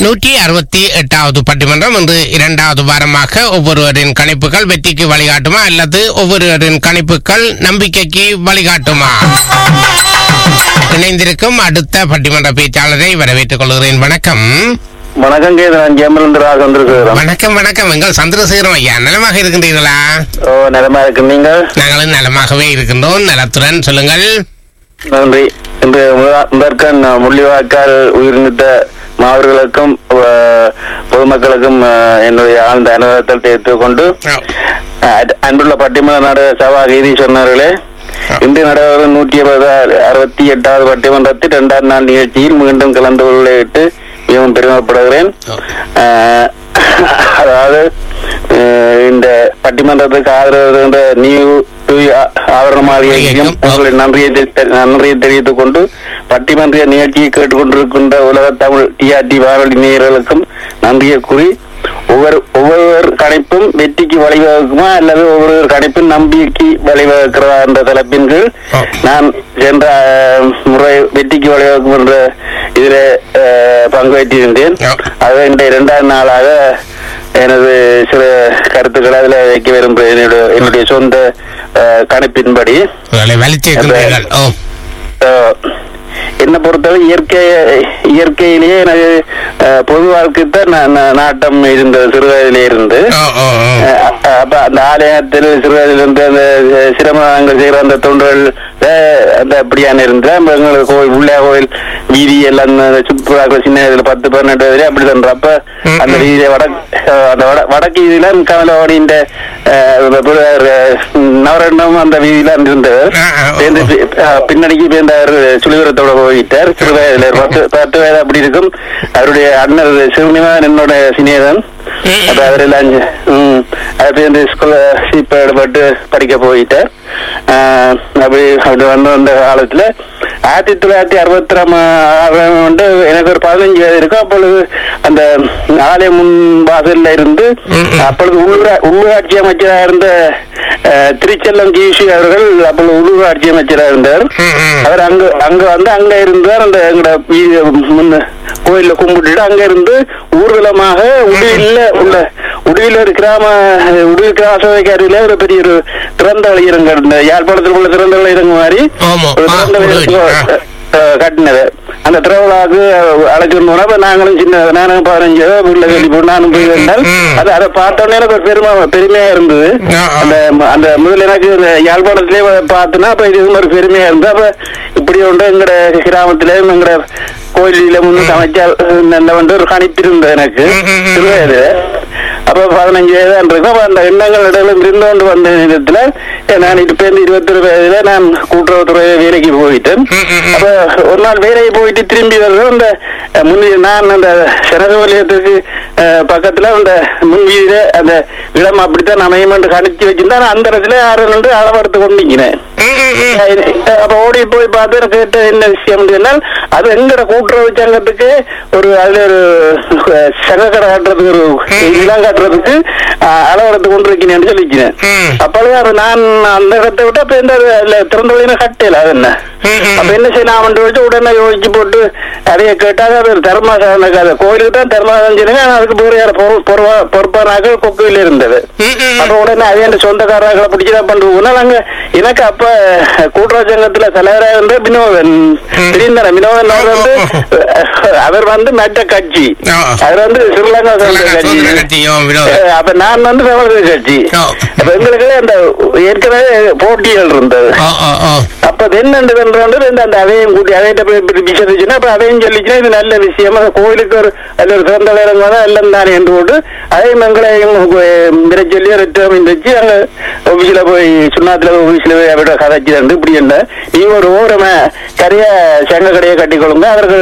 நூற்றி அறுபத்தி எட்டாவது பட்டிமன்றம் இன்று இரண்டாவது வாரமாக ஒவ்வொருவரின் கணிப்புகள் வெற்றிக்கு வழிகாட்டுமா அல்லது ஒவ்வொருவரின் கணிப்புகள் நம்பிக்கைக்கு வழிகாட்டுமா இணைந்திருக்கும் அடுத்த பட்டிமன்ற பேச்சாளரை வரவேற்றுக் கொள்கிறேன் வணக்கம் வணக்கம் கேது நான் ஜெயமலந்து ராக வந்திருக்கிறோம் வணக்கம் வணக்கம் எங்கள் சந்திரசேகரம் ஐயா நலமாக இருக்கின்றீர்களா ஓ நிலமா இருக்கு நீங்கள் நாங்களும் நலமாகவே இருக்கின்றோம் நலத்துடன் சொல்லுங்கள் நன்றி இன்று முதலா- முதற்கண் முள்ளிவாய்க்கால் உயிர்நீத்த மாவர்களுக்கும் அஹ், பொதுமக்களுக்கும் அஹ், என்னுடைய ஆழ்ந்த அனுபவத்தை தெரிவித்துக் கொண்டு அஹ், அன்புள்ள பட்டிமன்ற நாடக சபா ஈதீஸ்வரனர்களே இன்று நடைபெறும் நூற்றி இருபது அறுபத்தி எட்டாவது பட்டிமன்றத்தில் இரண்டாம் நாள் நிகழ்ச்சியில் மீண்டும் கலந்து கொள்ளிட்டு மிகவும் பெருமைப்படுகிறேன் அஹ், அதாவது அஹ், இந்த பட்டிமன்றத்துக்கு ஆதரவு தருகின்ற நியூ ஆவரண மாளிகைக்கும் உங்களுடைய நன்றியை தெரி- நன்றியை தெரிவித்துக் கொண்டு பட்டிமன்ற நிகழ்ச்சியை கேட்டுக்கொண்டிருக்கின்ற உலக தமிழ் டிஆர்டி வானொலி நேயர்களுக்கும் நன்றியை கூறி ஒவ்வொரு ஒவ்வொரு கணிப்பும் வெற்றிக்கு வழிவகுக்குமா அல்லது ஒவ்வொரு கணிப்பும் நம்பிக்கைக்கு வழிவகுக்கிறதா என்ற தலைப்பின் கீழ் ஆ. நான் சென்ற அஹ், முறை வெற்றிக்கு வழிவகுக்கும் என்ற இதில் அஹ், பங்கு பெற்றிருந்தேன் ஆ. அது இந்த இரண்டாம் நாளாக எனது சில கருத்துக்களை அதில் வைக்க விரும்புகிறேன் என்னுடைய என்னுடைய சொந்த அஹ், கணிப்பின்படி உங்களை வலிச்சிருக்கின்றீர்கள் ஓ அஹ், என்னை பொறுத்தவரை இயற்கை இயற்கையிலேயே எனக்கு அஹ், பொது வாழ்க்கை தான் நா- நா- நாட்டம் இருந்தது சிறுவயதிலே இருந்து ஓ ஓ ஓ. அஹ், அஹ், அப்ப அந்த ஆலயத்தில் சிறுவயதில் இருந்து அந்த அஹ், சிரமங்கள் செய்கிற அந்த தொண்டுகள் அஹ், அந்த அப்படியான இருந்து எங்களுக்கு கோயில் உள்ளே கோயில் வீதி எல்லாம் அந்த சுற்றுலாக்கள் சின்ன இதுல பத்து பதினெட்டு வயதுல அப்படி தந்துடும் அப்ப ம், அந்த ம். வீதியில வடக்கு அஹ், அந்த வட வடக்கு வீதியில கமலவாடியின் நவரண்டம் அந்த வீதியில இருந்தது ஆ, ஆ, ஓ, சேர்ந்து ஓ. பி- அஹ், பின்னணிக்கு பேர்ந்தார் சுழிவரத்தோட போயிட்டார் சிறு வயதுல பத்து பத்து வயது அப்படி இருக்கும் அவருடைய அண்ணர் சிறுநிவன் என்னோட சிநேகன் ம். அப்ப அவரெல்லாம் அஞ்சு ம் அது பேருந்து ஸ்காலர்ஷிப் எடுபட்டு படிக்க போயிட்டார் ஆஹ், அப்படி அப்படி வந்து வந்த காலத்துல ஆயிரத்தி தொள்ளாயிரத்தி அறுபத்தி ஆறாம் ஆண்டு எனக்கு ஒரு பதினஞ்சு வயது இருக்கும் அப்பொழுது அந்த ஆலய முன் வாசல்ல இருந்து ம், ம். அப்பொழுது உள்ளூரா உள்ளூராட்சி அமைச்சராக இருந்த அஹ், திருச்செல்லம் ஜிசி அவர்கள் அப்பொழுது உள்ளூராட்சி அமைச்சராக இருந்தார் ம், ம். அவர் அங்க அங்க வந்து அங்க இருந்தார் அந்த எங்கட வீதி முன்ன கோயில்ல கும்பிட்டுட்டு அங்க இருந்து ஊர்வலமாக உடுவில்ல உள்ள உடுவில ஒரு கிராம உடுவில் கிராம சபைக்கு அருகில ஒரு பெரிய ஒரு திறந்த வழியிறங்க இந்த யாழ்ப்பாணத்தில் உள்ள திறந்த வழியிறங்க மாதிரி ஆமா. ஒரு ஆ, திறந்த உடுவில், வழியிறங்க ஆ. அஹ், கட்டினது அந்த திருவிழாவுக்கு அழைச்சிட்டு போனா அப்ப நாங்களும் சின்ன நானும் பதினஞ்சு வீட்டுல வெளி போய் நானும் போய் வந்தால் ம். அது அதை பார்த்தோன்னே எனக்கு ஒரு பெருமை பெருமையா இருந்தது ஆ, ஆ. அந்த அந்த முதல்ல எனக்கு இந்த யாழ்ப்பாணத்திலே பார்த்தனா அப்ப இது ஒரு பெருமையா இருந்தது அப்ப இப்படி ஒன்று எங்கட கிராமத்திலே எங்கட கோயிலில முன்னு சமைச்சால் நல்ல வந்து ஒரு கணிப்பு இருந்தது எனக்கு ம், ம், ம். சிறு வயது அப்ப பதினஞ்சு வயதா இருக்கும் அப்ப அந்த எண்ணங்கள் இடையில இருந்து கொண்டு வந்த நேரத்துல நான் இப்ப இருந்து இருபத்தொரு வயதுல நான் கூட்டுறவுத்துறை வேலைக்கு போயிட்டேன் ம், ம், ம். அப்ப ஒரு நாள் வேலைக்கு போயிட்டு திரும்பி வருவேன் அந்த அஹ், முன்னே நான் அந்த சரக வலயத்துக்கு அஹ், பக்கத்துல அந்த முன் வீதியில அந்த இடம் அப்படித்தான் அமையமென்று கணிச்சு வச்சிருந்தா நான் அந்த இடத்துல யாரும் நின்று அளவெடுத்து கொண்டிருக்கிறேன் ம், ம், ம். அப்ப ஓடி போய் பார்த்து எனக்கு கேட்ட என்ன விஷயம் சொன்னால் அது எங்கட கூட்டுறவு சங்கத்துக்கு ஒரு அதுல ஒரு அஹ், சங்க கடை கட்டுறதுக்கு ஒரு இதெல்லாம் கட்டுறதுக்கு அஹ், அளவெடுத்து கொண்டிருக்கிறேன் சொல்லிக்கிறேன் ம். அப்பொழுது அது நான் அந்த இடத்தை விட்டு அப்ப இந்த அதுல திறந்த வழியில கட்டல அது என்ன ம், ம். அப்ப என்ன செய்யலாம் அவன் வச்சு உடனே யோசிச்சு போட்டு அதைய கேட்டாங்க அது ஒரு தர்மாசனம் அது கோயிலுக்கு தான் தர்மாசனம் செய்யுங்க ஆனா அதுக்கு பேர் யார் பொறு- பொறுவா- பொறுப்பானாக்கள் கொக்குவில இருந்தது ம், ம், அப்ப ம். உடனே அதே அந்த சொந்தக்காரர்களை பிடிச்சதான் பண்ணுவோம் நாங்க எனக்கு அப்ப கூட்டுறவு சங்கத்துல தலைவராக இருந்த வினோதன் ம். தெரியுந்தானே வினோதன் அவர் வந்து அவர் வந்து மற்ற கட்சி ஆ. அவர் வந்து ஸ்ரீலங்கா சுதந்திர சுதந்திர கட்சி கட்சியும் வினோதம். அஹ் அப்ப நான் வந்து தமிழக கட்சி ஓ. அப்ப எங்களுக்கு அந்த ஏற்கனவே போட்டிகள் இருந்தது ஓ ஓ ஓ அப்ப அது என்னண்டு இந்த அந்த அதையும் கூட்டி அதையிட்ட போய் இப்படி விசாரிச்சுன்னா அப்ப அதையும் சொல்லிச்சுன்னா இது நல்ல விஷயம் அது கோயிலுக்கு ஒரு அது ஒரு சிறந்த வேலைங்க தான் எல்லாம் தானே என்று போட்டு அதையும் எங்களையும் மிர சொல்லி ரிட்டர்ன் வச்சு அங்க ஆபீஸ்ல போய் சுண்ணாத்துல ஆபீஸ்ல போய் அவரோட கதைச்சு தந்து இப்படி என்ன நீ ஒரு ஓரம கரைய சங்க கடையை கட்டிக்கொள்ளுங்க அவர்கள்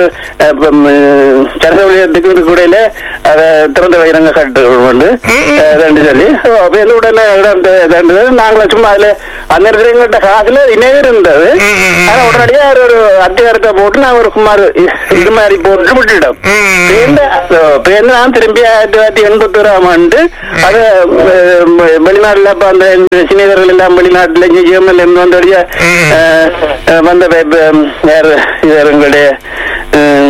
சரக விளையாட்டுக்கு கூடையில அதை திறந்த வயிறங்க கட்டுக்கொண்டு ரெண்டு சொல்லி அப்ப என்ன உடனே இடம் ரெண்டு நாங்களும் சும்மா அதுல அந்த இடத்துல எங்கள்கிட்ட காசுல இணைய இருந்தது ம், ம், ம். ஆனா உடனடியா அவர் ஒரு அத்தியாரத்தை போட்டு நான் ஒரு சுமார் இது மாதிரி போட்டு விட்டுட்டோம் ம். பேருந்து பேருந்து நான் திரும்பி ஆயிரத்தி தொள்ளாயிரத்தி எண்பத்தி ஓராம் ஆண்டு அது அஹ், வெளிநாட்டுல இப்ப அந்த சினியர்கள் எல்லாம் வெளிநாட்டுல இங்க ஜெர்மன்ல இருந்து வந்தபடியா ம். அஹ், அஹ், வந்த பே- பே- வேற இவர் எங்களுடைய உம்,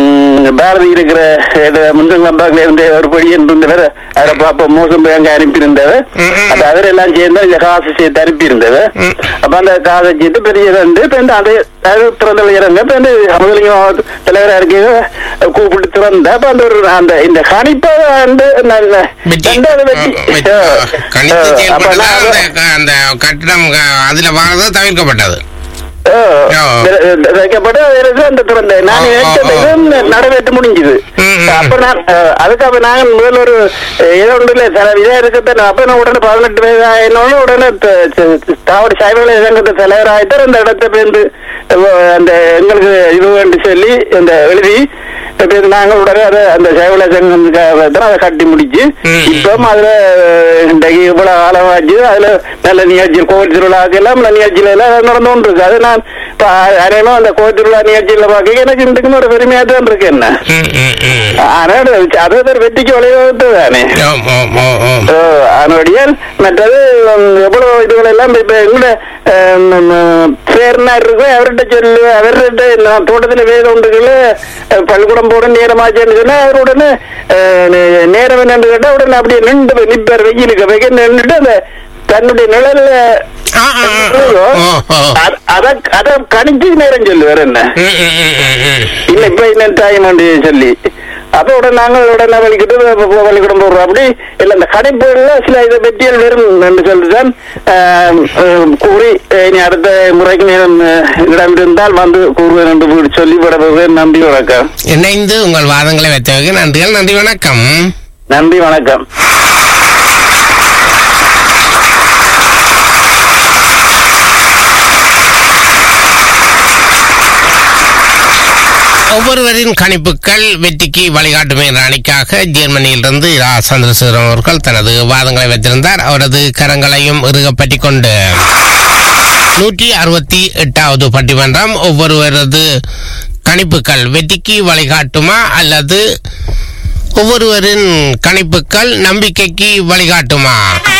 அங்க பாரதி இருக்கிற முன்சங்கம்பாக்கில இருந்த ஒரு பொடியன் இருந்தவர் அவரை பாப்பா மோசம் போய் அங்க அனுப்பியிருந்தவர் ம், ம். அப்ப அவரெல்லாம் சேர்ந்து இந்த காசு சேர்த்து அனுப்பியிருந்தவர் ம். அப்ப அந்த காசை சேர்த்து பெரிய வந்து இப்ப இந்த அதை அது திறந்த இறங்க இப்ப இந்த முதலிங்க தலைவரா இருக்க கூப்பிட்டு திறந்த அப்ப அந்த ஒரு அந்த இந்த கணிப்பை வந்து நல்ல வெட்டி ரெண்டாவது வெட்டி ஆ, வெட்டி. ஆ, கணித்து அப்ப செயல்பட்டதால் நான் அந்த க- அந்த கட்டிடம் க- அதுல வாரது தவிர்க்கப்பட்டது ஓ, ஆ. வெ- வெ- வைக்கப்பட்டு அதுல அந்த திறந்த நான் ஆ, ஆ, நினைச்சது நிறைவேற்ற முடிஞ்சது ம், ம், அப்ப நான் அஹ், அதுக்காக நாங்கள் முதல்ல ஒரு அஹ், ஏதோ ஒன்று இல்லை சில இதா இருக்கத்தான் அப்ப நான் உடனே பதினெட்டு வயது ஆயினோன்னு உடனே த- த- தாவடி சாய்வலை சங்கத்தை தலைவராயிட்டு அந்த இடத்த பேருந்து அந்த எங்களுக்கு இது வேண்டி சொல்லி இந்த எழுதி இப்ப இது நாங்கள் உடனே அதை அந்த சேவல சங்கத்துக்காக தான் அதை கட்டி முடிச்சு ம். இப்போ அதுல அஹ், இன்றைக்கு இவ்வளவு காலமாச்சு அதுல நல்ல நிகழ்ச்சி கோவில் திருவிழாக்கு எல்லாம் நல்ல நிகழ்ச்சியில எல்லாம் நடந்து கொண்டு இருக்கு அது நான் இப்ப அரையணும் அந்த கோவில் திருவிழா நிகழ்ச்சியில பார்க்க எனக்கு இன்றைக்கு ஒரு பெருமையா தான் இருக்கு என்ன ம், ம், ம். ஆனா அது ஒரு வெற்றிக்கு விளையாட்டு தானே ஓம், ஓம், ஓம், ஓம். அதனுடைய மற்றது உம், எவ்வளவு இதுகள் எல்லாம் இப்ப எங்கூட சேர்னார் இருக்கு அவர்கிட்ட சொல்லு அவர்கிட்ட நான் தோட்டத்துல வேத உண்டுகள் பள்ளிக்கூடம் போட நேரமாச்சுன்னு சொன்னா அவர் உடனே அஹ், நே- நேரம் என்னன்னு கேட்டா உடனே அப்படியே நின்று நிப்பார் வெயிலுக்கு வெக நின்றுட்டு அந்த தன்னுடைய நிழல்ல ஆ, ஆ, ஆ. ஓ, ஓ. அத- அத அத கணிச்சு நேரம் சொல்லு வேற என்ன ம், ம், ம், ம், ம். இல்ல இப்ப என்ன டைம் சொல்லி அப்ப உடனே நாங்கள் உடனே வலிக்கிட்டு ப- ப- பள்ளிக்கூடம் போடுறோம் அப்படி இல்ல இந்த கணிப்புகள்ல சில இதை பற்றியல் வரும் என்று சொல்லிதான் ஆம், ஆம், கூறி அஹ், இனி அடுத்த முறைக்கு நேரம் அஹ், இடம் இருந்தால் வந்து கூறுவேன் என்று கூறி சொல்லி விடப்படுவேன் நன்றி வணக்கம் இணைந்து உங்கள் வாதங்களை வைத்தவர்கள் நன்றிகள் நன்றி வணக்கம் நன்றி வணக்கம் ஒவ்வொருவரின் கணிப்புகள் வெற்றிக்கு வழிகாட்டும் என்ற அணிக்காக ஜெர்மனியிலிருந்து இரா சந்திரசேகரன் அவர்கள் தனது வாதங்களை வைத்திருந்தார் அவரது கரங்களையும் இறுக பற்றிக் கொண்டு நூற்றி அறுபத்தி எட்டாவது பட்டிமன்றம் ஒவ்வொருவரது கணிப்புகள் வெற்றிக்கு வழிகாட்டுமா அல்லது ஒவ்வொருவரின் கணிப்புகள் நம்பிக்கைக்கு வழிகாட்டுமா